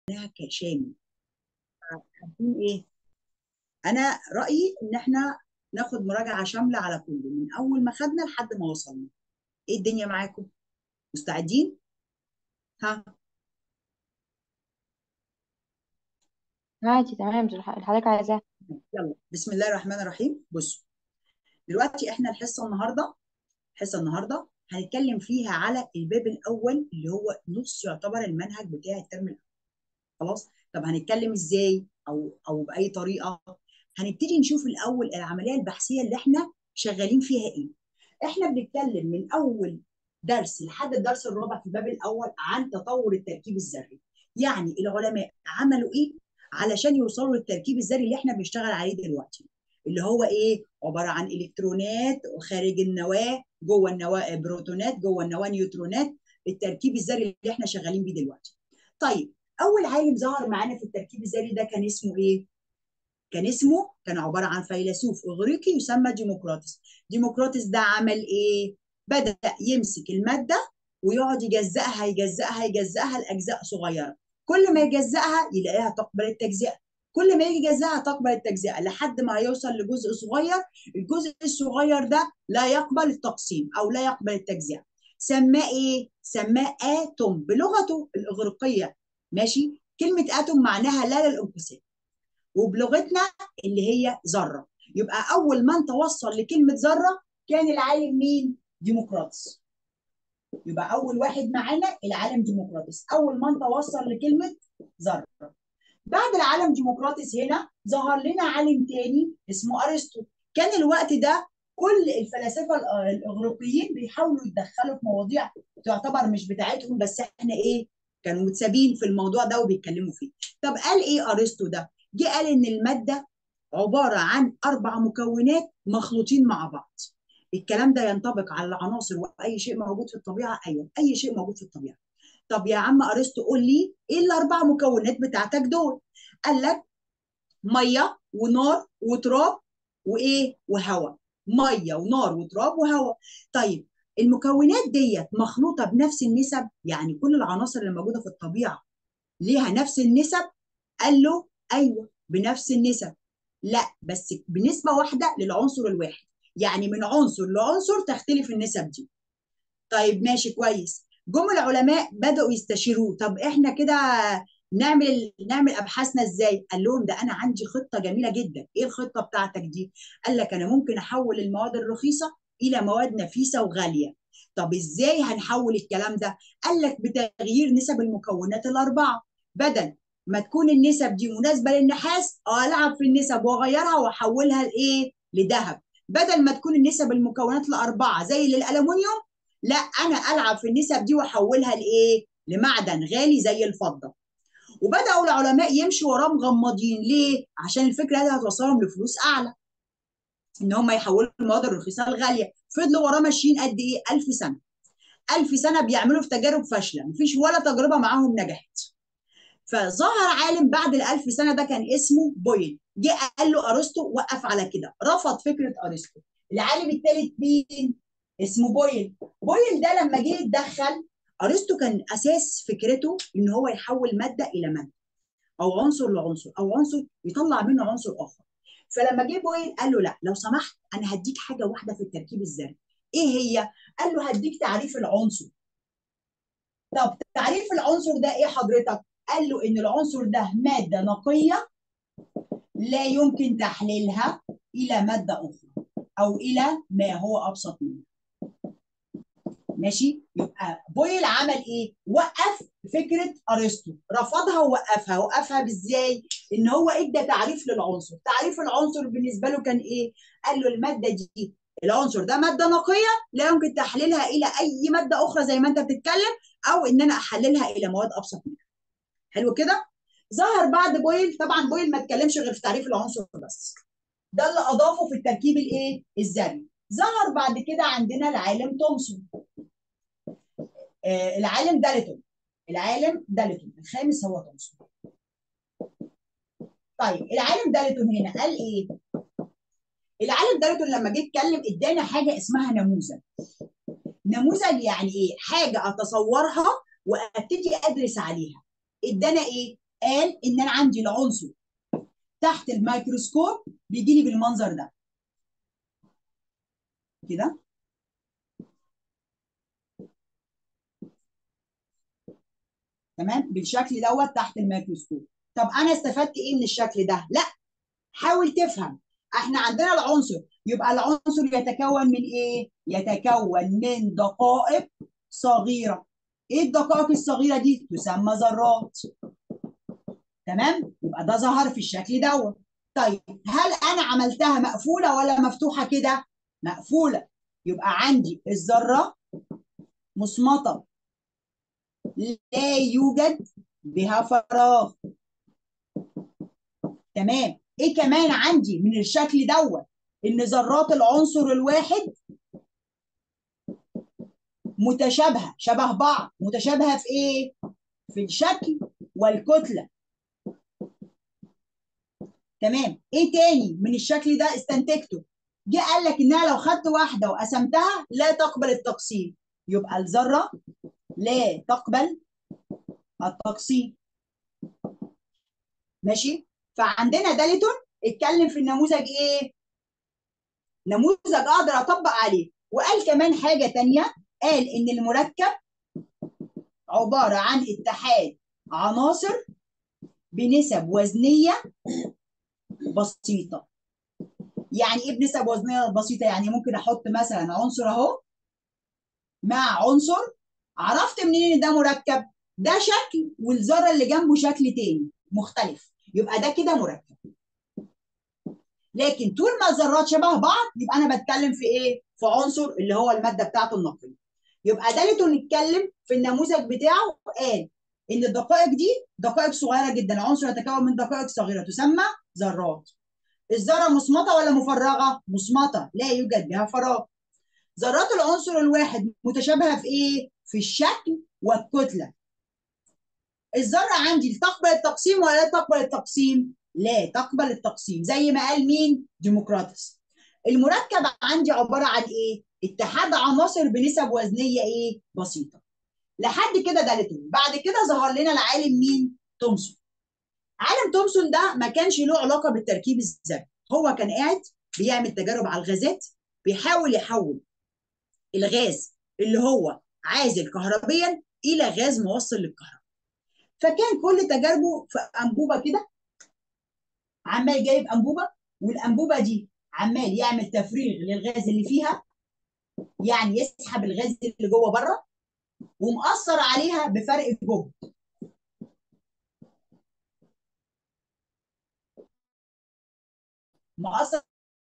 معناها كشامل عارفين ايه انا رايي ان احنا ناخد مراجعه شامله على كله من اول ما خدنا لحد ما وصلنا ايه الدنيا معاكم مستعدين ها عادي تمام اللي حضرتك عايزاه يلا بسم الله الرحمن الرحيم بصوا دلوقتي احنا الحصه النهارده الحصه النهارده هنتكلم فيها على الباب الاول اللي هو نص يعتبر المنهج بتاع الترم الاول خلاص طب هنتكلم ازاي او او باي طريقه هنبتدي نشوف الاول العمليه البحثيه اللي احنا شغالين فيها ايه احنا بنتكلم من اول درس لحد الدرس الرابع في الباب الاول عن تطور التركيب الذري يعني العلماء عملوا ايه علشان يوصلوا للتركيب الذري اللي احنا بنشتغل عليه دلوقتي اللي هو ايه عباره عن الكترونات خارج النواه جوه النواه بروتونات جوه النواه نيوترونات التركيب الذري اللي احنا شغالين بيه دلوقتي طيب اول عالم ظهر معانا في التركيب الذري ده كان اسمه ايه كان اسمه كان عباره عن فيلسوف اغريقي يسمى ديمقراطس ديمقراطس ده عمل ايه بدا يمسك الماده ويقعد يجزأها يجزأها يجزأها لاجزاء صغيره كل ما يجزأها يلاقيها تقبل التجزئه كل ما يجي يجزأها تقبل التجزئه لحد ما هيوصل لجزء صغير الجزء الصغير ده لا يقبل التقسيم او لا يقبل التجزئه سماه ايه سماه اتوم بلغته الاغريقيه ماشي كلمه اتوم معناها لا للانقسام وبلغتنا اللي هي ذره يبقى اول من توصل لكلمه ذره كان العالم مين ديمقراطس يبقى اول واحد معانا العالم ديمقراطس اول من توصل لكلمه ذره بعد العالم ديمقراطس هنا ظهر لنا عالم تاني اسمه ارسطو كان الوقت ده كل الفلاسفه الاغريقيين بيحاولوا يتدخلوا في مواضيع تعتبر مش بتاعتهم بس احنا ايه كانوا متسابين في الموضوع ده وبيتكلموا فيه طب قال ايه ارسطو ده جه قال ان الماده عباره عن اربع مكونات مخلوطين مع بعض الكلام ده ينطبق على العناصر واي شيء موجود في الطبيعه ايوه اي شيء موجود في الطبيعه طب يا عم ارسطو قول لي ايه الاربع مكونات بتاعتك دول قال لك ميه ونار وتراب وايه وهواء ميه ونار وتراب وهواء طيب المكونات ديت مخلوطه بنفس النسب يعني كل العناصر اللي موجوده في الطبيعه ليها نفس النسب قال له ايوه بنفس النسب لا بس بنسبه واحده للعنصر الواحد يعني من عنصر لعنصر تختلف النسب دي طيب ماشي كويس جم العلماء بداوا يستشيروه طب احنا كده نعمل نعمل ابحاثنا ازاي قال لهم ده انا عندي خطه جميله جدا ايه الخطه بتاعتك دي قال لك انا ممكن احول المواد الرخيصه الى مواد نفيسه وغاليه طب ازاي هنحول الكلام ده قال لك بتغيير نسب المكونات الاربعه بدل ما تكون النسب دي مناسبه للنحاس العب في النسب واغيرها واحولها لايه لذهب بدل ما تكون النسب المكونات الاربعه زي للالومنيوم لا انا العب في النسب دي واحولها لايه لمعدن غالي زي الفضه وبداوا العلماء يمشوا وراه مغمضين ليه عشان الفكره دي هتوصلهم لفلوس اعلى ان هم يحولوا المواد الرخيصه الغاليه فضلوا وراه ماشيين قد ايه 1000 سنه 1000 سنه بيعملوا في تجارب فاشله مفيش ولا تجربه معاهم نجحت فظهر عالم بعد الألف سنة ده كان اسمه بويل جه قال له أرسطو وقف على كده رفض فكرة أرسطو العالم الثالث مين اسمه بويل بويل ده لما جه يتدخل أرسطو كان أساس فكرته إن هو يحول مادة إلى مادة أو عنصر لعنصر أو عنصر يطلع منه عنصر آخر فلما جه بويل قال له لا لو سمحت أنا هديك حاجة واحدة في التركيب الذري إيه هي؟ قال له هديك تعريف العنصر طب تعريف العنصر ده إيه حضرتك؟ قال له ان العنصر ده ماده نقيه لا يمكن تحليلها الى ماده اخرى او الى ما هو ابسط منها ماشي يبقى بويل عمل ايه وقف فكره ارسطو رفضها ووقفها وقفها بازاي ان هو ادى تعريف للعنصر تعريف العنصر بالنسبه له كان ايه قال له الماده دي العنصر ده ماده نقيه لا يمكن تحليلها الى اي ماده اخرى زي ما انت بتتكلم او ان انا احللها الى مواد ابسط منها حلو كده ظهر بعد بويل طبعا بويل ما اتكلمش غير في تعريف العنصر بس ده اللي اضافه في التركيب الايه الذري ظهر بعد كده عندنا العالم تومسون آه العالم دالتون العالم دالتون الخامس هو تومسون طيب العالم دالتون هنا قال ايه العالم دالتون لما جه يتكلم ادانا حاجه اسمها نموذج نموذج يعني ايه حاجه اتصورها وابتدي ادرس عليها ادانا ايه قال ان انا عندي العنصر تحت الميكروسكوب بيجي لي بالمنظر ده كده تمام بالشكل دوت تحت الميكروسكوب طب انا استفدت ايه من الشكل ده لا حاول تفهم احنا عندنا العنصر يبقى العنصر يتكون من ايه يتكون من دقائق صغيره ايه الدقائق الصغيره دي تسمى ذرات تمام يبقى ده ظهر في الشكل دوت طيب هل انا عملتها مقفوله ولا مفتوحه كده مقفوله يبقى عندي الذره مصمته لا يوجد بها فراغ تمام ايه كمان عندي من الشكل دوت ان ذرات العنصر الواحد متشابهه شبه بعض متشابهه في ايه في الشكل والكتله تمام ايه تاني من الشكل ده استنتجته جه قال لك انها لو خدت واحده وقسمتها لا تقبل التقسيم يبقى الذره لا تقبل التقسيم ماشي فعندنا داليتون اتكلم في النموذج ايه نموذج اقدر اطبق عليه وقال كمان حاجه تانية قال ان المركب عباره عن اتحاد عناصر بنسب وزنيه بسيطه يعني ايه بنسب وزنيه بسيطه يعني ممكن احط مثلا عنصر اهو مع عنصر عرفت منين ان ده مركب ده شكل والذره اللي جنبه شكل تاني مختلف يبقى ده كده مركب لكن طول ما الذرات شبه بعض يبقى انا بتكلم في ايه في عنصر اللي هو الماده بتاعته النقيه يبقى دالته نتكلم في النموذج بتاعه قال ان الدقائق دي دقائق صغيره جدا عنصر يتكون من دقائق صغيره تسمى ذرات الذره مصمته ولا مفرغه مصمته لا يوجد بها فراغ ذرات العنصر الواحد متشابهه في ايه في الشكل والكتله الذره عندي تقبل التقسيم ولا لا تقبل التقسيم لا تقبل التقسيم زي ما قال مين ديمقراطس المركب عندي عباره عن ايه اتحاد عناصر بنسب وزنيه ايه بسيطه لحد كده دالتون بعد كده ظهر لنا العالم مين تومسون عالم تومسون ده ما كانش له علاقه بالتركيب الذري هو كان قاعد بيعمل تجارب على الغازات بيحاول يحول الغاز اللي هو عازل كهربيا الى غاز موصل للكهرباء فكان كل تجاربه في انبوبه كده عمال جايب انبوبه والانبوبه دي عمال يعمل تفريغ للغاز اللي فيها يعني يسحب الغاز اللي جوه بره ومأثر عليها بفرق جهد مأثر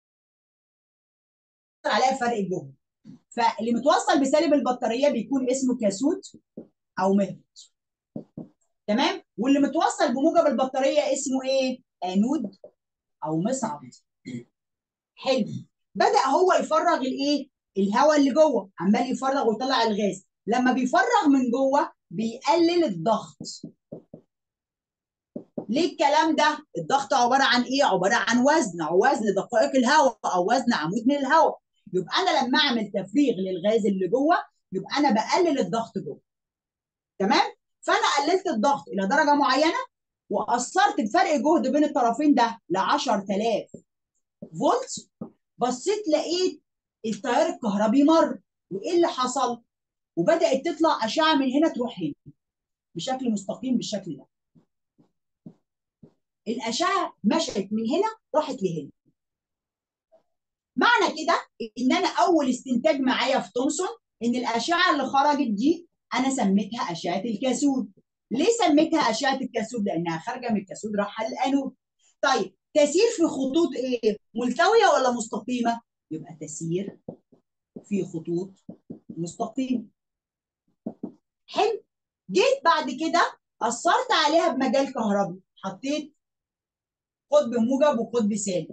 عليها بفرق الجهد فاللي متوصل بسالب البطاريه بيكون اسمه كاسوت او مهبط تمام واللي متوصل بموجب البطاريه اسمه ايه انود او مصعد حلو بدا هو يفرغ الايه الهواء اللي جوه عمال يفرغ ويطلع الغاز لما بيفرغ من جوه بيقلل الضغط ليه الكلام ده الضغط عباره عن ايه عباره عن وزن او وزن دقائق الهواء او وزن عمود من الهواء يبقى انا لما اعمل تفريغ للغاز اللي جوه يبقى انا بقلل الضغط جوه تمام فانا قللت الضغط الى درجه معينه واثرت بفرق جهد بين الطرفين ده ل 10000 فولت بصيت لقيت التيار الكهربي مر وايه اللي حصل وبدات تطلع اشعه من هنا تروح هنا بشكل مستقيم بالشكل ده الاشعه مشت من هنا راحت لهنا معنى كده ان انا اول استنتاج معايا في تومسون ان الاشعه اللي خرجت دي انا سميتها اشعه الكاسود ليه سميتها اشعه الكاسود لانها خارجه من الكاسود رايحه للانود طيب تسير في خطوط ايه ملتويه ولا مستقيمه يبقى تسير في خطوط مستقيمه حلو جيت بعد كده اثرت عليها بمجال كهربي حطيت قطب موجب وقطب سالب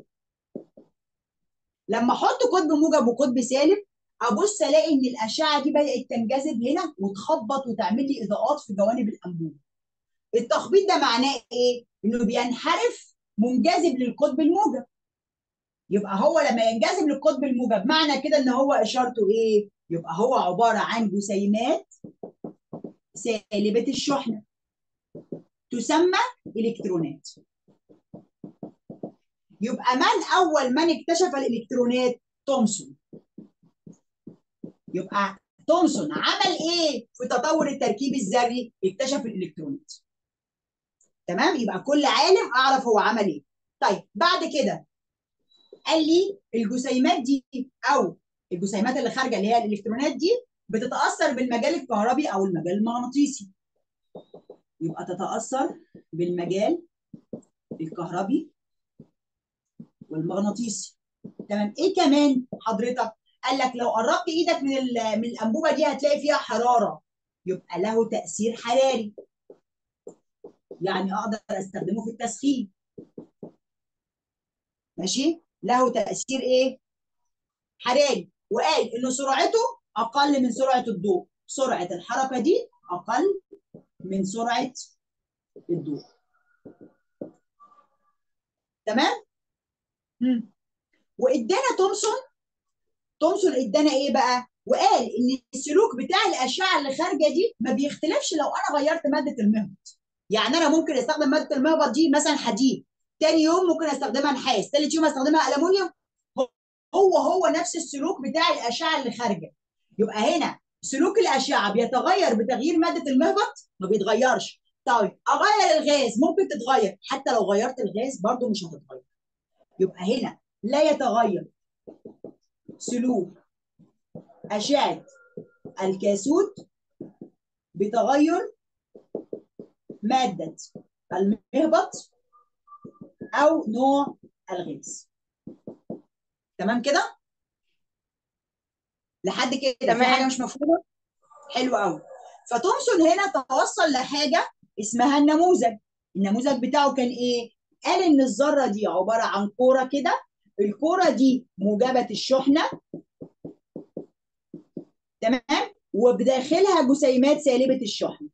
لما احط قطب موجب وقطب سالب ابص الاقي ان الاشعه دي بدات تنجذب هنا وتخبط وتعمل لي اضاءات في جوانب الانبوبه التخبيط ده معناه ايه انه بينحرف منجذب للقطب الموجب يبقى هو لما ينجذب للقطب الموجب معنى كده ان هو اشارته ايه يبقى هو عباره عن جسيمات سالبه الشحنه تسمى الكترونات يبقى من اول من اكتشف الالكترونات تومسون يبقى تومسون عمل ايه في تطور التركيب الذري اكتشف الالكترونات تمام يبقى كل عالم اعرف هو عمل ايه طيب بعد كده قال لي الجسيمات دي او الجسيمات اللي خارجه اللي هي الالكترونات دي بتتاثر بالمجال الكهربي او المجال المغناطيسي يبقى تتاثر بالمجال الكهربي والمغناطيسي تمام ايه كمان حضرتك قال لك لو قربت ايدك من من الانبوبه دي هتلاقي فيها حراره يبقى له تاثير حراري يعني اقدر استخدمه في التسخين ماشي له تاثير ايه حراري وقال ان سرعته اقل من سرعه الضوء سرعه الحركه دي اقل من سرعه الضوء تمام مم. وادانا تومسون تومسون ادانا ايه بقى وقال ان السلوك بتاع الاشعه اللي خارجه دي ما بيختلفش لو انا غيرت ماده المهبط يعني انا ممكن استخدم ماده المهبط دي مثلا حديد تاني يوم ممكن استخدمها نحاس تالت يوم استخدمها المونيوم هو هو نفس السلوك بتاع الاشعه اللي خارجه يبقى هنا سلوك الاشعه بيتغير بتغيير ماده المهبط ما بيتغيرش طيب اغير الغاز ممكن تتغير حتى لو غيرت الغاز برضو مش هتتغير يبقى هنا لا يتغير سلوك اشعه الكاسوت بتغير ماده المهبط او نوع الغاز تمام كده لحد كده في تمام. حاجه مش مفهومه حلو قوي فتومسون هنا توصل لحاجه اسمها النموذج النموذج بتاعه كان ايه قال ان الذره دي عباره عن كوره كده الكوره دي موجبه الشحنه تمام وبداخلها جسيمات سالبه الشحنه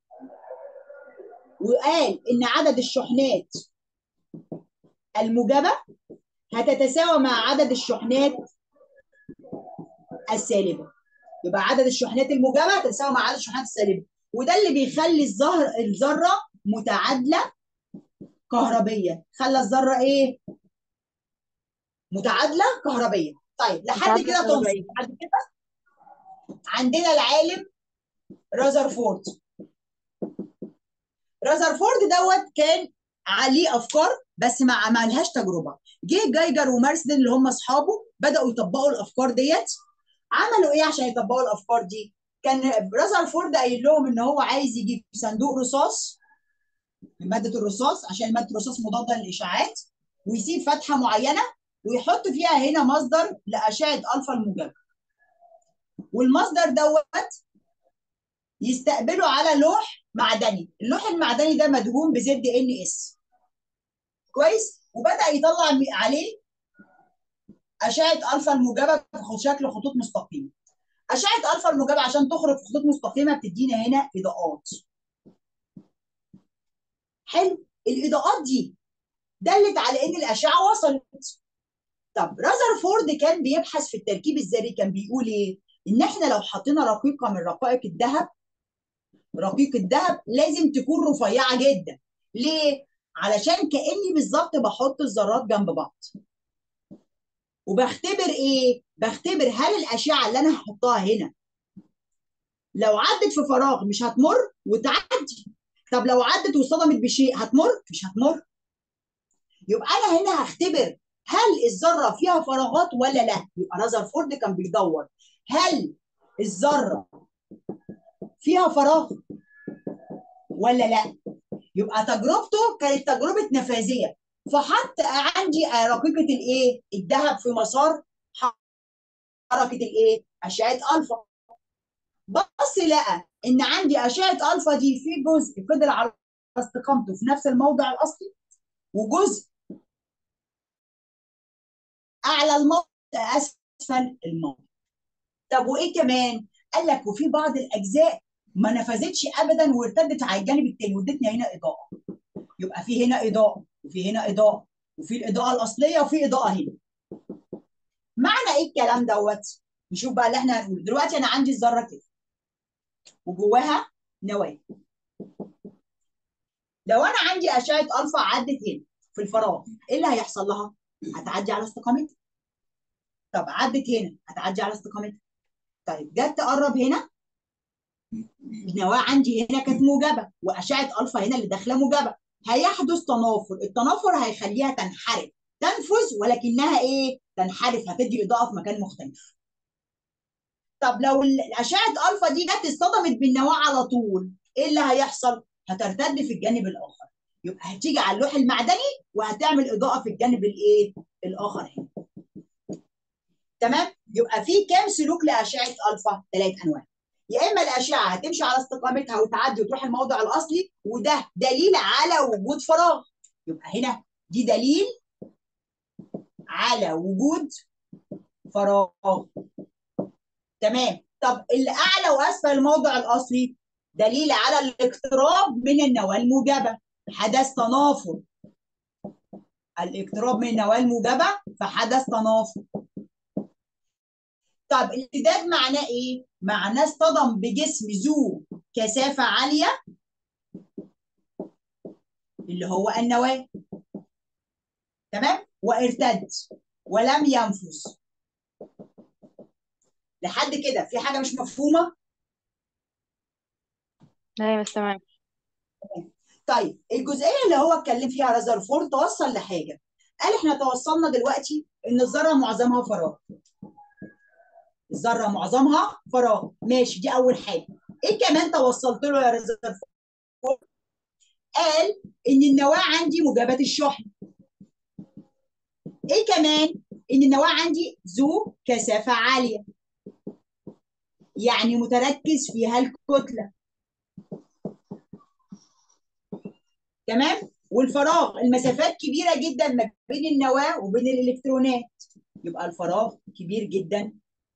وقال ان عدد الشحنات الموجبه هتتساوى مع عدد الشحنات السالبه يبقى عدد الشحنات الموجبه هتتساوى مع عدد الشحنات السالبه وده اللي بيخلي الزهر الذره متعادله كهربيه خلى الذره ايه متعادله كهربيه طيب لحد متعادلة كده كهربية. تومسون لحد كده عندنا العالم رازرفورد رازرفورد دوت كان عليه افكار بس ما عملهاش تجربه جه جايجر ومارسدن اللي هم اصحابه بداوا يطبقوا الافكار ديت عملوا ايه عشان يطبقوا الافكار دي كان رازرفورد قايل لهم ان هو عايز يجيب صندوق رصاص من ماده الرصاص عشان ماده الرصاص مضاده للاشعاعات ويسيب فتحه معينه ويحط فيها هنا مصدر لاشعه الفا الموجبه والمصدر دوت يستقبله على لوح معدني اللوح المعدني ده مدهون بزد ان اس كويس وبدا يطلع م- عليه اشعه الفا الموجبه في شكل خطوط مستقيمه اشعه الفا الموجبه عشان تخرج في خطوط مستقيمه بتدينا هنا اضاءات حلو الاضاءات دي دلت على ان الاشعه وصلت طب رازرفورد كان بيبحث في التركيب الذري كان بيقول ايه ان احنا لو حطينا رقيقه من رقائق الذهب رقيق الذهب لازم تكون رفيعه جدا ليه علشان كاني بالظبط بحط الذرات جنب بعض وبختبر ايه بختبر هل الاشعه اللي انا هحطها هنا لو عدت في فراغ مش هتمر وتعدي طب لو عدت واصطدمت بشيء هتمر مش هتمر يبقى انا هنا هختبر هل الذره فيها فراغات ولا لا يبقى رازرفورد كان بيدور هل الذره فيها فراغ ولا لا يبقى تجربته كانت تجربه نفاذيه فحط عندي رقيقه الايه الذهب في مسار حركه الايه اشعه الفا بص لقى ان عندي اشعه الفا دي في جزء فضل على استقامته في نفس الموضع الاصلي وجزء اعلى الموضع اسفل الموضع طب وايه كمان قال لك وفي بعض الاجزاء ما نفذتش ابدا وارتدت على الجانب التاني وادتني هنا اضاءه يبقى في هنا اضاءه وفي هنا اضاءه وفي الاضاءه الاصليه وفي اضاءه هنا معنى ايه الكلام دوت نشوف بقى اللي احنا هنقوله دلوقتي انا عندي الذره كده وجواها نواه لو انا عندي اشعه الفا عدت هنا في الفراغ ايه اللي هيحصل لها؟ هتعدي على استقامتها طب عدت هنا هتعدي على استقامتها طيب جت تقرب هنا النواه عندي هنا كانت موجبه واشعه الفا هنا اللي داخله موجبه هيحدث تنافر التنافر هيخليها تنحرف تنفذ ولكنها ايه تنحرف هتدي اضاءه في مكان مختلف طب لو الاشعه الفا دي جت اصطدمت بالنواه على طول ايه اللي هيحصل هترتد في الجانب الاخر يبقى هتيجي على اللوح المعدني وهتعمل اضاءه في الجانب الايه الاخر هنا تمام يبقى في كام سلوك لاشعه الفا ثلاث انواع يا اما الاشعه هتمشي على استقامتها وتعدي وتروح الموضع الاصلي وده دليل على وجود فراغ يبقى هنا دي دليل على وجود فراغ تمام طب اللي اعلى واسفل الموضع الاصلي دليل على الاقتراب من النواه الموجبه حدث تنافر الاقتراب من النواه الموجبه فحدث تنافر طب الامتداد معناه ايه؟ معناه اصطدم بجسم ذو كثافه عاليه اللي هو النواه تمام؟ وارتد ولم ينفذ لحد كده في حاجه مش مفهومه؟ ايوه بس تمام طيب الجزئيه اللي هو اتكلم فيها رذرفورد توصل لحاجه قال احنا توصلنا دلوقتي ان الذره معظمها فراغ الذره معظمها فراغ ماشي دي اول حاجه ايه كمان توصلت له يا رذرفورد قال ان النواه عندي موجبه الشحن ايه كمان ان النواه عندي ذو كثافه عاليه يعني متركز فيها الكتله تمام والفراغ المسافات كبيره جدا ما بين النواه وبين الالكترونات يبقى الفراغ كبير جدا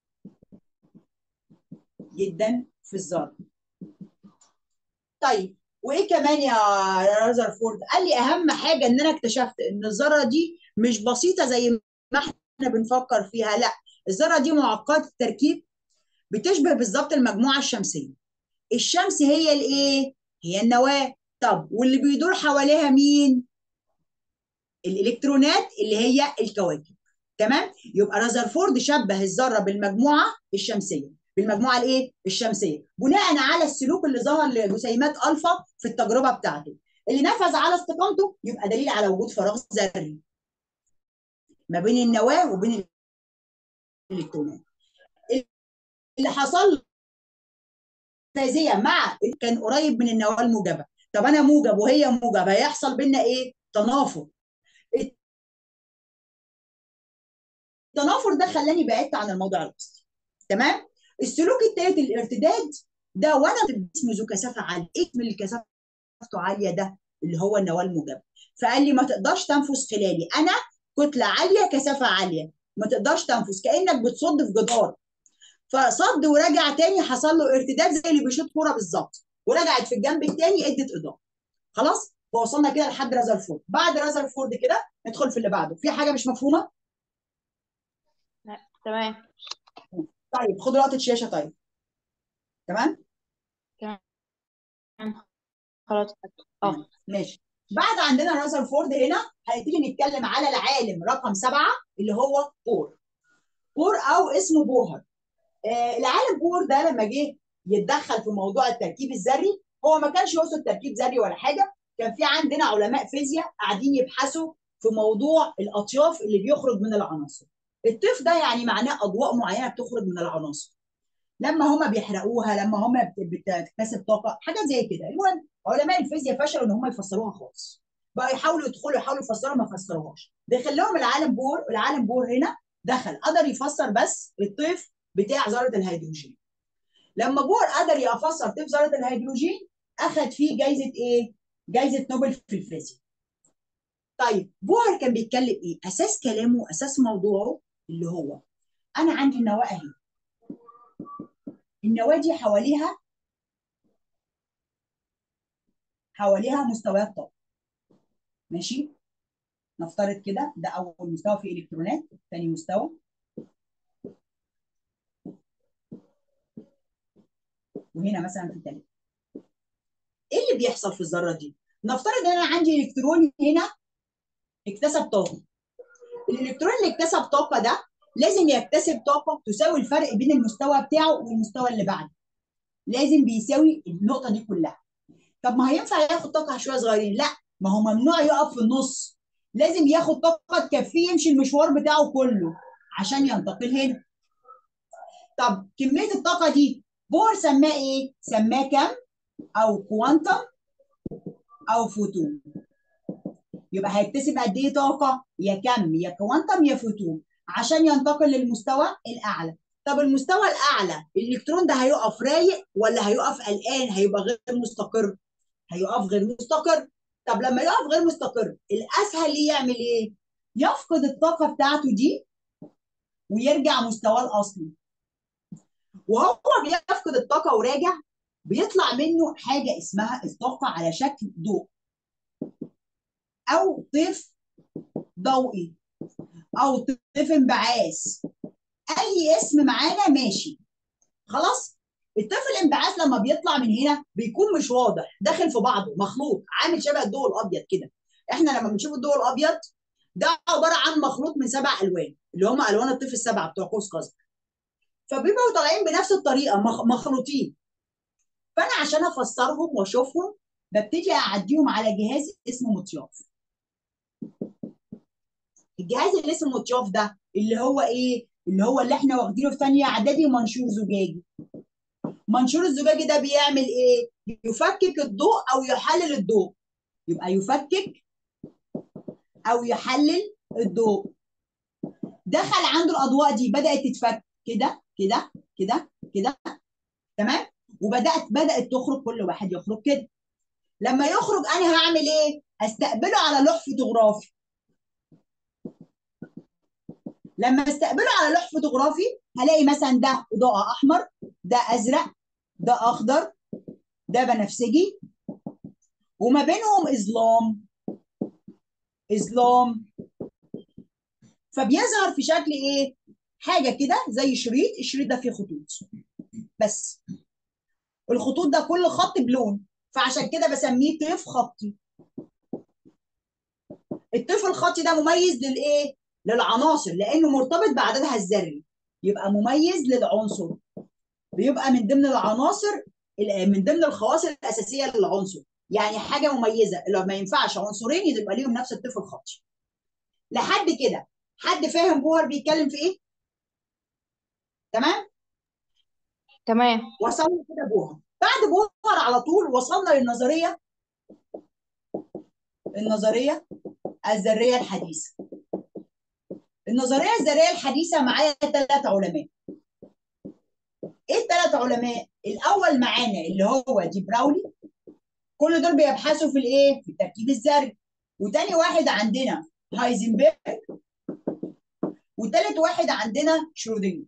جدا في الذره طيب وايه كمان يا رذرفورد قال لي اهم حاجه ان انا اكتشفت ان الذره دي مش بسيطه زي ما احنا بنفكر فيها لا الذره دي معقده التركيب بتشبه بالظبط المجموعه الشمسيه الشمس هي الايه هي النواه طب واللي بيدور حواليها مين الالكترونات اللي هي الكواكب تمام يبقى رذرفورد شبه الذره بالمجموعه الشمسيه بالمجموعه الايه الشمسيه بناء على السلوك اللي ظهر لجسيمات الفا في التجربه بتاعته اللي نفذ على استقامته يبقى دليل على وجود فراغ ذري ما بين النواه وبين الالكترونات اللي حصل فازيه مع كان قريب من النواه الموجبه طب انا موجب وهي موجب هيحصل بينا ايه تنافر التنافر ده خلاني بعدت عن الموضوع الاصلي تمام السلوك الثالث الارتداد ده وانا جسم ذو كثافه عاليه ايه من الكثافه عاليه ده اللي هو النواه الموجبه فقال لي ما تقدرش تنفذ خلالي انا كتله عاليه كثافه عاليه ما تقدرش تنفذ كانك بتصد في جدار فصد ورجع تاني حصل له ارتداد زي اللي بيشوط كوره بالظبط ورجعت في الجنب الثاني ادت اضاءه خلاص ووصلنا كده لحد رذرفورد بعد رذرفورد كده ندخل في اللي بعده في حاجه مش مفهومه لا تمام طيب خدوا لقطه شاشه طيب تمام تمام خلاص اه ماشي بعد عندنا رذرفورد هنا هنبتدي نتكلم على العالم رقم سبعه اللي هو بور بور او اسمه بوهر آه العالم بور ده لما جه يتدخل في موضوع التركيب الذري هو ما كانش يقصد تركيب ذري ولا حاجه كان في عندنا علماء فيزياء قاعدين يبحثوا في موضوع الاطياف اللي بيخرج من العناصر الطيف ده يعني معناه اضواء معينه بتخرج من العناصر لما هم بيحرقوها لما هم بتكتسب طاقه حاجات زي كده المهم علماء الفيزياء فشلوا ان هم يفسروها خالص بقى يحاولوا يدخلوا يحاولوا يفسروها ما فسروهاش دخل لهم العالم بور العالم بور هنا دخل قدر يفسر بس الطيف بتاع ذره الهيدروجين لما بور قدر يفسر طيف ذره الهيدروجين اخذ فيه جايزه ايه جايزه نوبل في الفيزياء طيب بوهر كان بيتكلم ايه اساس كلامه اساس موضوعه اللي هو انا عندي النواه اهي النواه دي حواليها حواليها مستويات طاقه ماشي نفترض كده ده اول مستوى فيه الكترونات ثاني مستوى وهنا مثلا في ثالث ايه اللي بيحصل في الذره دي نفترض ان انا عندي الكترون هنا اكتسب طاقه الالكترون اللي اكتسب طاقه ده لازم يكتسب طاقه تساوي الفرق بين المستوى بتاعه والمستوى اللي بعده لازم بيساوي النقطه دي كلها طب ما هينفع ياخد طاقه شويه صغيرين لا ما هو ممنوع يقف في النص لازم ياخد طاقه تكفيه يمشي المشوار بتاعه كله عشان ينتقل هنا طب كميه الطاقه دي بور سماه ايه سماه كم او كوانتم او فوتون يبقى هيكتسب قد ايه طاقه يا كم يا كوانتم يا فوتون عشان ينتقل للمستوى الاعلى طب المستوى الاعلى الالكترون ده هيقف رايق ولا هيقف قلقان هيبقى غير مستقر هيقف غير مستقر طب لما يقف غير مستقر الاسهل ليه يعمل ايه يفقد الطاقه بتاعته دي ويرجع مستواه الاصلي وهو بيفقد الطاقه وراجع بيطلع منه حاجه اسمها الطاقه على شكل ضوء او طيف ضوئي او طيف انبعاث اي اسم معانا ماشي خلاص الطيف الانبعاث لما بيطلع من هنا بيكون مش واضح داخل في بعضه مخلوط عامل شبه الضوء الابيض كده احنا لما بنشوف الضوء الابيض ده عباره عن مخلوط من سبع الوان اللي هم الوان الطيف السبعه بتوع قوس قزح فبيبقوا طالعين بنفس الطريقه مخلوطين فانا عشان افسرهم واشوفهم ببتدي اعديهم على جهاز اسمه مطياف الجهاز اللي اسمه مطياف ده اللي هو ايه اللي هو اللي احنا واخدينه في ثانيه اعدادي منشور زجاجي منشور الزجاجي ده بيعمل ايه يفكك الضوء او يحلل الضوء يبقى يفكك او يحلل الضوء دخل عنده الاضواء دي بدات تتفك كده كده كده كده تمام وبدات بدات تخرج كل واحد يخرج كده لما يخرج انا هعمل ايه استقبله على لوح فوتوغرافي لما استقبله على لوح فوتوغرافي هلاقي مثلا ده اضاءه احمر ده ازرق ده اخضر ده بنفسجي وما بينهم اظلام اظلام فبيظهر في شكل ايه حاجه كده زي شريط الشريط ده فيه خطوط بس الخطوط ده كل خط بلون فعشان كده بسميه طيف خطي الطيف الخطي ده مميز للايه للعناصر لانه مرتبط بعددها الذري يبقى مميز للعنصر بيبقى من ضمن العناصر من ضمن الخواص الاساسيه للعنصر يعني حاجه مميزه اللي ما ينفعش عنصرين يبقى ليهم نفس الطيف الخطي لحد كده حد فاهم بوهر بيتكلم في ايه تمام تمام وصلنا كده بوهر بعد بوهر على طول وصلنا للنظريه النظريه الذريه الحديثه النظريه الذريه الحديثه معايا ثلاث علماء ايه الثلاث علماء الاول معانا اللي هو دي براولي كل دول بيبحثوا في الايه في التركيب الذري وتاني واحد عندنا هايزنبرج وتالت واحد عندنا شرودنجر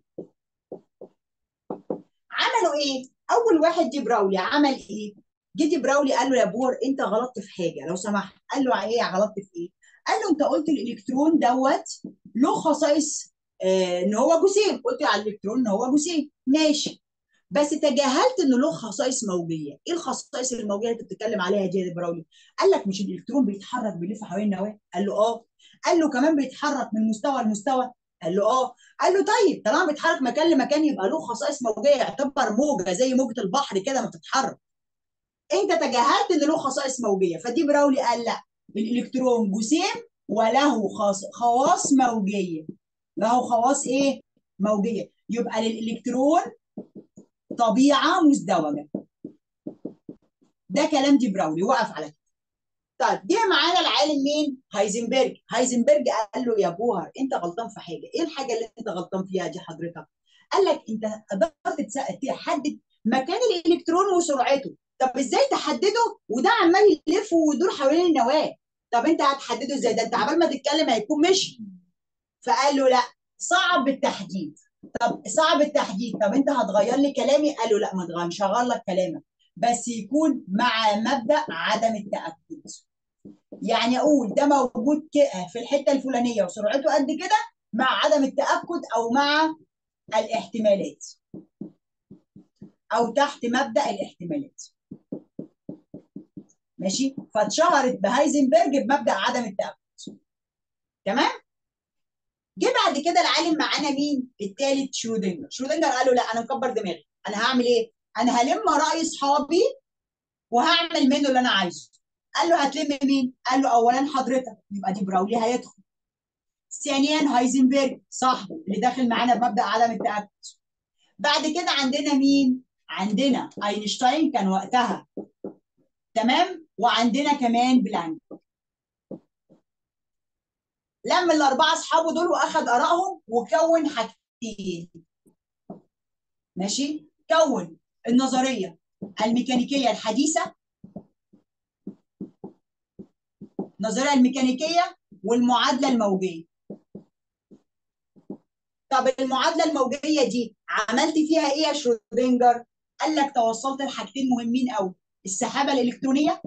عملوا ايه اول واحد دي براولي عمل ايه جه دي براولي قال له يا بور انت غلطت في حاجه لو سمحت قال له ايه غلطت في ايه قال له انت قلت الالكترون دوت له خصائص آه ان هو جسيم قلت على الالكترون ان هو جسيم ماشي بس تجاهلت انه له خصائص موجيه ايه الخصائص الموجيه اللي انت بتتكلم عليها دي يا براولي قال لك مش الالكترون بيتحرك بيلف حوالين النواه قال له اه قال له كمان بيتحرك من مستوى لمستوى قال له اه قال له طيب طالما بيتحرك مكان لمكان يبقى له خصائص موجيه يعتبر موجه زي موجه البحر كده ما بتتحرك انت تجاهلت ان له خصائص موجيه فدي براولي قال لا الالكترون جسيم وله خاص خواص موجيه له خواص ايه موجيه يبقى للالكترون طبيعه مزدوجه ده كلام دي براولي وقف على كده طيب جه معانا العالم مين هايزنبرج هايزنبرج قال له يا بوهر انت غلطان في حاجه ايه الحاجه اللي انت غلطان فيها دي حضرتك قال لك انت قدرت تحدد مكان الالكترون وسرعته طب ازاي تحدده وده عمال يلف ويدور حوالين النواه طب انت هتحدده ازاي ده انت عبال ما تتكلم هيكون مشي فقال له لا صعب التحديد طب صعب التحديد طب انت هتغير لي كلامي قال له لا ما تغير مش هغير لك كلامك بس يكون مع مبدا عدم التاكد يعني اقول ده موجود في الحته الفلانيه وسرعته قد كده مع عدم التاكد او مع الاحتمالات او تحت مبدا الاحتمالات ماشي فاتشهرت بهايزنبرج بمبدا عدم التاكد تمام جه بعد كده العالم معانا مين الثالث شرودنجر شرودنجر قال له لا انا مكبر دماغي انا هعمل ايه انا هلم راي اصحابي وهعمل منه اللي انا عايزه قال له هتلم مين قال له اولا حضرتك يبقى دي براولي هيدخل ثانيا هايزنبرج صاحبه اللي داخل معانا بمبدا عدم التاكد بعد كده عندنا مين عندنا اينشتاين كان وقتها تمام وعندنا كمان بلانك لم الاربعه اصحابه دول واخد ارائهم وكون حاجتين ماشي كون النظريه الميكانيكيه الحديثه النظريه الميكانيكيه والمعادله الموجيه طب المعادله الموجيه دي عملت فيها ايه يا شرودنجر قال لك توصلت لحاجتين مهمين قوي السحابه الالكترونيه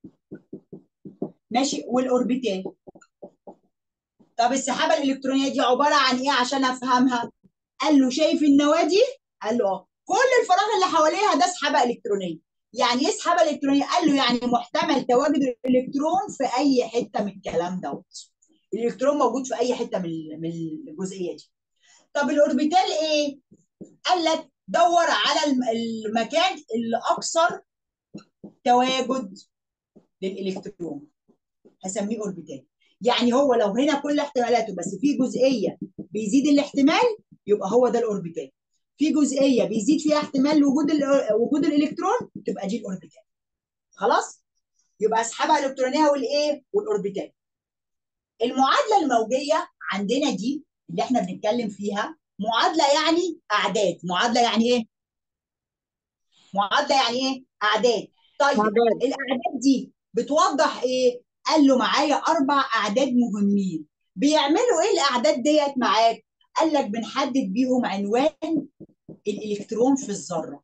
ماشي والاوربيتال طب السحابه الالكترونيه دي عباره عن ايه عشان افهمها قال له شايف النواه دي قال له اه كل الفراغ اللي حواليها ده سحابه الكترونيه يعني ايه سحابه الكترونيه قال له يعني محتمل تواجد الالكترون في اي حته من الكلام دوت الالكترون موجود في اي حته من من الجزئيه دي طب الاوربيتال ايه قال لك دور على المكان اللي اكثر تواجد للالكترون هسميه اوربيتال يعني هو لو هنا كل احتمالاته بس في جزئيه بيزيد الاحتمال يبقى هو ده الاوربيتال في جزئيه بيزيد فيها احتمال وجود وجود الالكترون تبقى دي الاوربيتال خلاص يبقى اسحبها الالكترونيه والايه والاوربيتال المعادله الموجيه عندنا دي اللي احنا بنتكلم فيها معادله يعني اعداد معادله يعني ايه معادله يعني ايه اعداد طيب أعداد. الاعداد دي بتوضح ايه قال له معايا اربع اعداد مهمين بيعملوا ايه الاعداد ديت معاك قال لك بنحدد بيهم عنوان الالكترون في الذره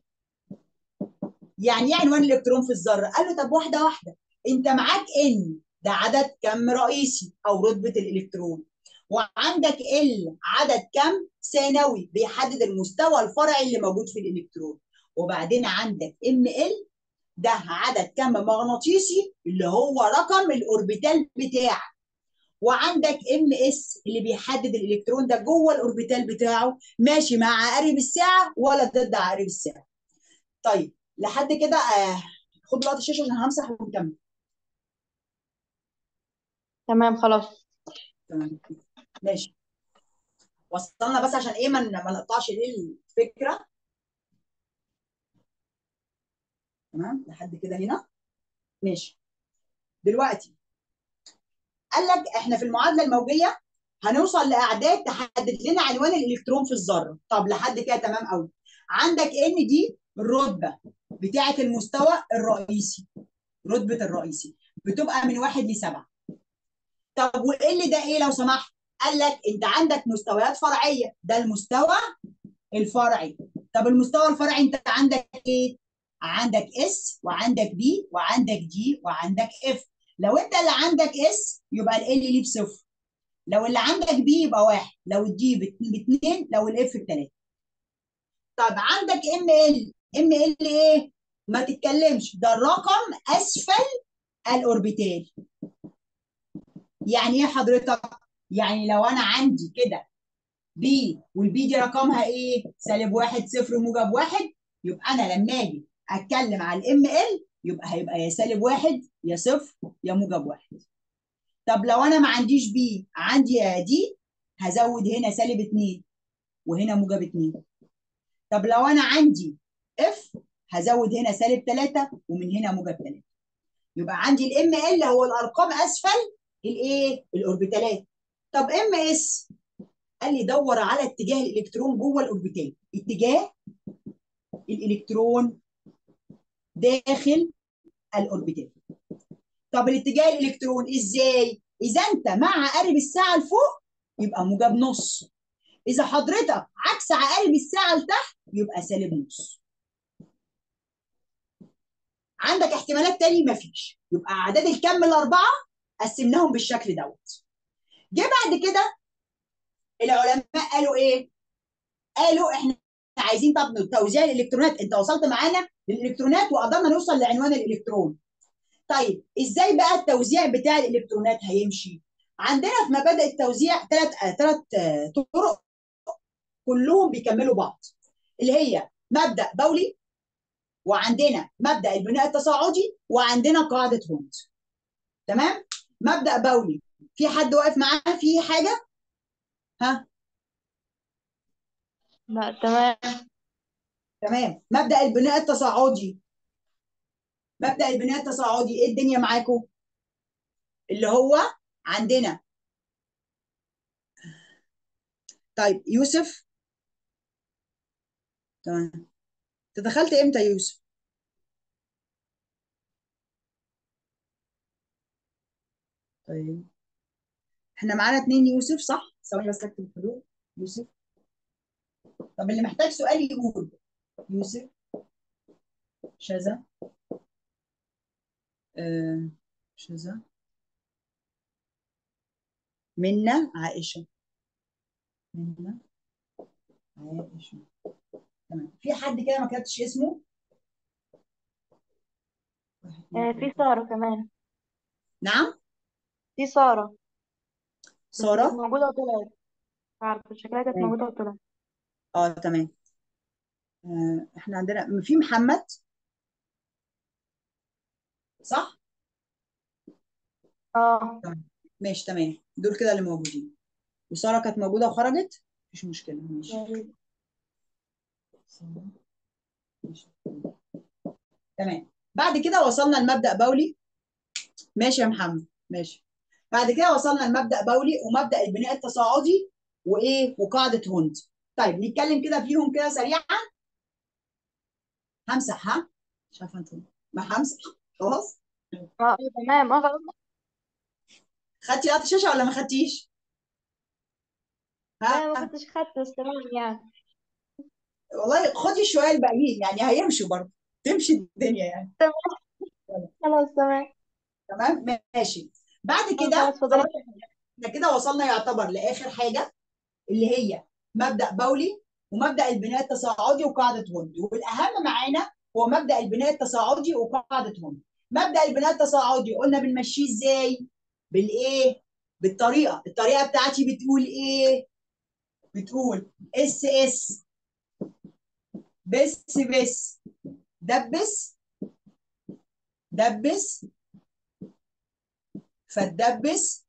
يعني ايه عنوان الالكترون في الذره قال له طب واحده واحده انت معاك ان ده عدد كم رئيسي او رتبه الالكترون وعندك ال عدد كم ثانوي بيحدد المستوى الفرعي اللي موجود في الالكترون وبعدين عندك ام ال ده عدد كم مغناطيسي اللي هو رقم الاوربيتال بتاعك وعندك ام اس اللي بيحدد الالكترون ده جوه الاوربيتال بتاعه ماشي مع عقارب الساعه ولا ضد عقارب الساعه طيب لحد كده آه خد وقت الشاشه عشان همسح ونكمل تمام خلاص تمام ماشي وصلنا بس عشان ايه ما ما نقطعش ليه الفكره تمام لحد كده هنا ماشي دلوقتي قال لك احنا في المعادله الموجيه هنوصل لاعداد تحدد لنا عنوان الالكترون في الذره طب لحد كده تمام قوي عندك ان دي الرتبه بتاعه المستوى الرئيسي رتبه الرئيسي بتبقى من واحد لسبعه طب وال ده ايه لو سمحت قال لك انت عندك مستويات فرعيه ده المستوى الفرعي طب المستوى الفرعي انت عندك ايه عندك اس وعندك بي وعندك دي وعندك اف لو انت اللي عندك اس يبقى ال ليه بصفر لو اللي عندك بي يبقى واحد لو الدي باثنين لو الاف بثلاثه طب عندك ام ال ام ال ايه ما تتكلمش ده الرقم اسفل الاوربيتال يعني ايه حضرتك يعني لو انا عندي كده بي والبي دي رقمها ايه سالب واحد صفر موجب واحد يبقى انا لما اجي اتكلم على الام ال يبقى هيبقى يا سالب واحد يا صفر يا موجب واحد طب لو انا ما عنديش بي عندي يا دي هزود هنا سالب اتنين وهنا موجب اتنين طب لو انا عندي اف هزود هنا سالب تلاته ومن هنا موجب تلاته يبقى عندي الام ال هو الارقام اسفل الايه الاوربيتالات طب ام اس قال لي دور على اتجاه الالكترون جوه الاوربيتال اتجاه الالكترون داخل الاوربيتال طب الاتجاه الالكترون ازاي اذا انت مع عقارب الساعه لفوق يبقى موجب نص اذا حضرتك عكس عقارب الساعه لتحت يبقى سالب نص عندك احتمالات تاني مفيش يبقى اعداد الكم الاربعه قسمناهم بالشكل دوت جه بعد كده العلماء قالوا ايه قالوا احنا عايزين طب توزيع الالكترونات انت وصلت معانا للالكترونات وقدرنا نوصل لعنوان الالكترون طيب ازاي بقى التوزيع بتاع الالكترونات هيمشي عندنا في مبادئ التوزيع ثلاث ثلاث طرق كلهم بيكملوا بعض اللي هي مبدا بولي وعندنا مبدا البناء التصاعدي وعندنا قاعده هوند تمام مبدا بولي في حد واقف معانا في حاجه ها لا تمام تمام مبدا البناء التصاعدي مبدا البناء التصاعدي ايه الدنيا معاكم اللي هو عندنا طيب يوسف تمام انت دخلت امتى يا يوسف طيب احنا معانا اتنين يوسف صح ثواني بس اكتب الحضور يوسف طب اللي محتاج سؤال يقول يوسف شذا آه شذا منا عائشة منا عائشة تمام في حد كده ما كتبش اسمه واحد اتنين آه في تلاتة سارة كمان نعم في سارة بس كانت سارة موجودة وطلعت عارفة شكلها كانت تمام موجودة وطلعت اه تمام آه احنا عندنا في محمد صح اه تمام ماشي تمام دول كده اللي موجودين وسارة كانت موجودة وخرجت مفيش مشكلة ماشي يعني سارة ماشي تمام بعد كده وصلنا لمبدأ بولي ماشي يا محمد ماشي بعد كده وصلنا لمبدأ بولي ومبدأ البناء التصاعدي وايه وقاعدة هوند طيب نتكلم كده فيهم كده سريعا همسح ها مش عارفه انت ما همسح خلاص اه آه، تمام اه خلاص خدتي لقطة الشاشة ولا ما خدتيش؟ ها لا ما كنتش خدت بس تمام يعني والله خدي شوية الباقيين يعني هيمشوا برضه تمشي الدنيا يعني تمام خلاص تمام تمام ماشي بعد اه كده خلاص فضلت خلاص احنا كده وصلنا يعتبر لآخر حاجة اللي هي مبدأ بولي ومبدأ البناء التصاعدي وقاعدة هوند والأهم معانا هو مبدأ البناء التصاعدي وقاعدة هوند مبدأ البناء التصاعدي قلنا بنمشيه ازاي؟ بالايه؟ بالطريقة الطريقة بتاعتي بتقول ايه؟ بتقول اس اس بس بس دبس دبس فتدبس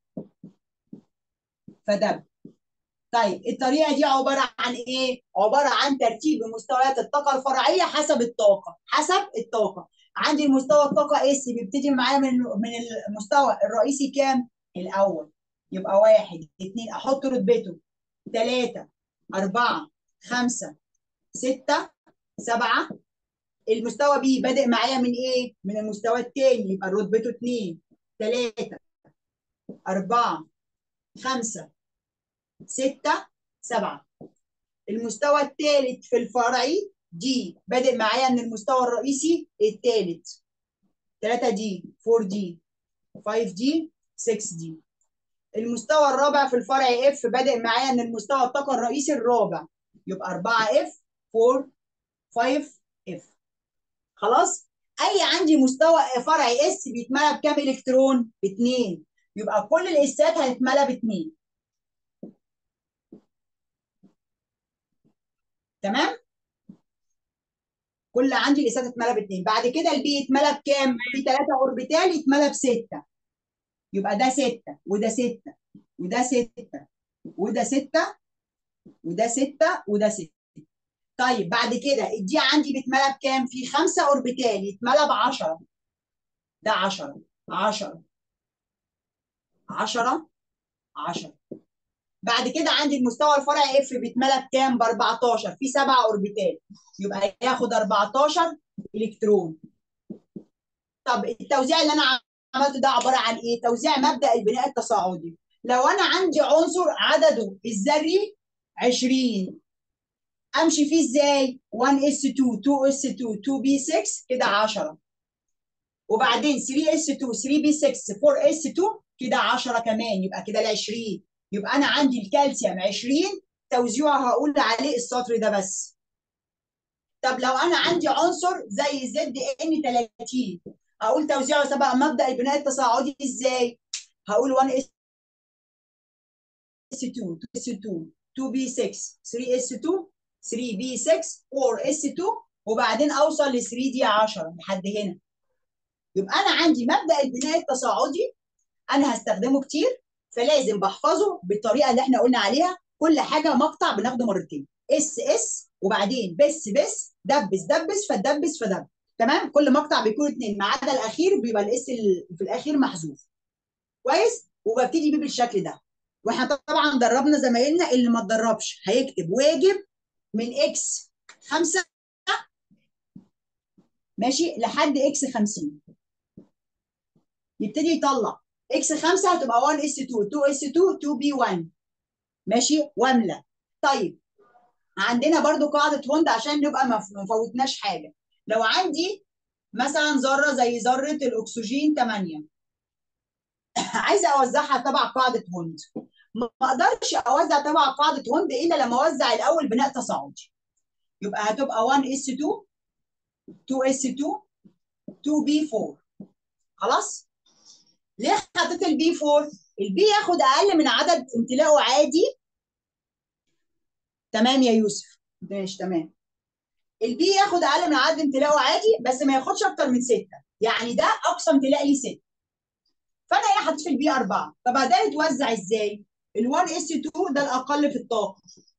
فدب طيب الطريقه دي عباره عن ايه؟ عباره عن ترتيب مستويات الطاقه الفرعيه حسب الطاقه حسب الطاقه عندي المستوى الطاقه اس بيبتدي معايا من من المستوى الرئيسي كام؟ الاول يبقى واحد اثنين احط رتبته ثلاثه اربعه خمسه سته سبعه المستوى بي بادئ معايا من ايه؟ من المستوى الثاني يبقى رتبته اثنين ثلاثه اربعه خمسه ستة سبعة المستوى الثالث في الفرعي دي بادئ معايا من المستوى الرئيسي الثالث 3 دي 4 دي 5 دي 6 دي المستوى الرابع في الفرع اف بادئ معايا من المستوى الطاقة الرئيسي الرابع يبقى 4 اف 4 5 اف خلاص اي عندي مستوى فرع اس بيتملى بكام الكترون؟ باثنين يبقى كل الاسات هتتملى باثنين تمام كل عندي الاسات اتملى باثنين بعد كده البي يتملى بكام في ثلاثه اوربيتال يتملى بسته يبقى ده سته وده سته وده سته وده سته وده سته وده سته طيب بعد كده الدي عندي بيتملى بكام في خمسه اوربيتال يتملى ب 10 ده 10 10 10 10 بعد كده عندي المستوى الفرعي اف بيتملى بكام؟ ب 14 في سبع اوربيتال يبقى ياخد 14 الكترون. طب التوزيع اللي انا عملته ده عباره عن ايه؟ توزيع مبدا البناء التصاعدي. لو انا عندي عنصر عدده الذري 20 امشي فيه ازاي؟ 1 اس 2 2 اس 2 2 بي 6 كده 10 وبعدين 3 اس 2 3 بي 6 4 اس 2 كده 10 كمان يبقى كده ال 20 يبقى انا عندي الكالسيوم 20 توزيعه هقول عليه السطر ده بس طب لو انا عندي عنصر زي زد ان 30 هقول توزيعه تبع مبدا البناء التصاعدي ازاي هقول 1 اس 2 2 اس 2 2 بي 6 3 اس 2 3 بي 6 4 اس 2 وبعدين اوصل ل 3 دي 10 لحد هنا يبقى انا عندي مبدا البناء التصاعدي انا هستخدمه كتير فلازم بحفظه بالطريقه اللي احنا قلنا عليها كل حاجه مقطع بناخده مرتين اس اس وبعدين بس بس دبس دبس فدبس فدبس تمام كل مقطع بيكون اتنين ما عدا الاخير بيبقى الاس اللي في الاخير محذوف كويس وببتدي بيه بالشكل ده واحنا طبعا دربنا زمايلنا اللي ما اتدربش هيكتب واجب من اكس 5 ماشي لحد اكس 50 يبتدي يطلع اكس 5 هتبقى 1 اس 2 2 اس 2 2 بي 1 ماشي واملى طيب عندنا برضو قاعده هوند عشان نبقى ما فوتناش حاجه لو عندي مثلا ذره زي ذره الاكسجين 8 عايزه اوزعها تبع قاعده هوند ما اقدرش اوزع تبع قاعده هوند الا لما اوزع الاول بناء تصاعدي يبقى هتبقى 1 اس 2 2 اس 2 2 بي 4 خلاص ليه حطيت البي 4 البي ياخد اقل من عدد امتلاءه عادي تمام يا يوسف ماشي تمام البي ياخد اقل من عدد امتلاءه عادي بس ما ياخدش اكتر من 6 يعني ده اقصى امتلاء ليه 6 فانا ايه حطيت في البي 4 طب ده يتوزع ازاي ال1 اس 2 ده الاقل في الطاقه